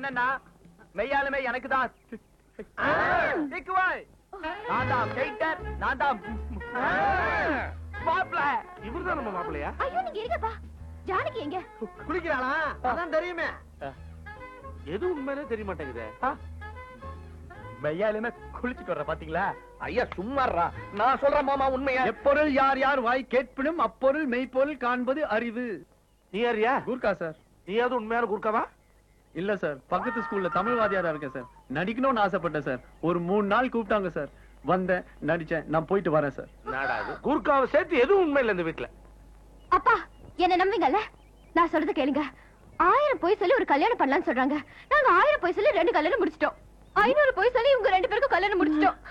என்னன்னா மெய்யாலுமே எனக்கு தான் திக்குவாய் நான் தான் பெயிண்டர் நான் தான் மாப்பிள இவர்தான் நம்ம மாப்பிள்ளையா ஐயோ நீங்க இருங்கப்பா ஜானகி எங்க குளிக்கிறாளா அதான் தெரியுமே எது உண்மையிலே தெரிய மாட்டேங்குதே மெய்யாலுமே குளிச்சுட்டு வர்ற பாத்தீங்களா ஐயா சும்மாறா நான் சொல்றேன் மாமா உண்மையா எப்பொருள் யார் யார் வாய் கேட்பினும் அப்பொருள் மெய்ப்பொருள் காண்பது அறிவு நீ யாரியா கூர்க்கா சார் நீயாவது உண்மையான குறுக்காவா இல்ல சார் பக்கத்து ஸ்கூல்ல தமிழ் வாத்தியாரா இருக்கேன் சார் நடிக்கணும்னு ஆசைப்பட்டேன் சார் ஒரு மூணு நாள் கூப்பிட்டாங்க சார் வந்தேன் நடிச்சேன் நான் போயிட்டு வரேன் சார் நாடாது குறுக்காவை சேர்த்து எதுவும் உண்மை இல்ல இந்த வீட்டுல அப்பா என்ன நம்புவீங்கல்ல நான் சொல்றது கேளுங்க ஆயிரம் போய் சொல்லி ஒரு கல்யாணம் பண்ணலாம்னு சொல்றாங்க நாங்க ஆயிரம் போய் சொல்லி ரெண்டு கல்யாணம் முடிச்சிட்டோம் ஐநூறு போய் சொல்லி உங்க ரெண்டு பேருக்கும் கல்யாணம் முடிச்சிட்டோம்